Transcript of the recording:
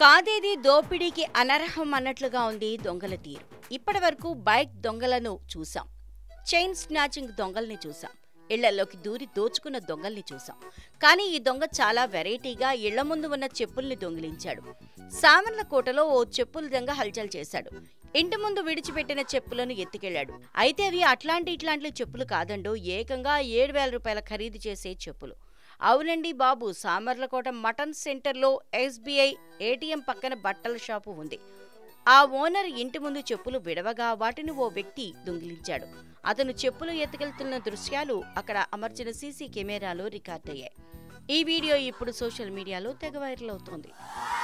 కాదేది దోపిడీకి అనర్హం అన్నట్లుగా ఉంది దొంగల తీరు ఇప్పటి వరకు బైక్ దొంగలను చూసాం చైన్ స్నాచింగ్ దొంగల్ని చూసాం ఇళ్లలోకి దూరి దోచుకున్న దొంగల్ని చూసాం కానీ ఈ దొంగ చాలా వెరైటీగా ఇళ్ల ముందు ఉన్న చెప్పుల్ని దొంగిలించాడు సామర్లకోటలో ఓ చెప్పుల దొంగ హల్చల్ చేశాడు ఇంటి ముందు విడిచిపెట్టిన చెప్పులను ఎత్తుకెళ్లాడు అయితే అవి అట్లాంటి ఇట్లాంటి చెప్పులు కాదండో ఏకంగా ఏడు వేల రూపాయల ఖరీదు చేసే చెప్పులు అవునండి బాబు సామర్లకోట మటన్ సెంటర్లో ఎస్బీఐ ఏటీఎం పక్కన బట్టల షాపు ఉంది ఆ ఓనర్ ఇంటి ముందు చెప్పులు విడవగా వాటిని ఓ వ్యక్తి దొంగిలించాడు అతను చెప్పులు ఎత్తుకెళ్తున్న దృశ్యాలు అక్కడ అమర్చిన సీసీ కెమెరాలో రికార్డయ్యాయి ఈ వీడియో ఇప్పుడు సోషల్ మీడియాలో తెగ వైరల్ అవుతోంది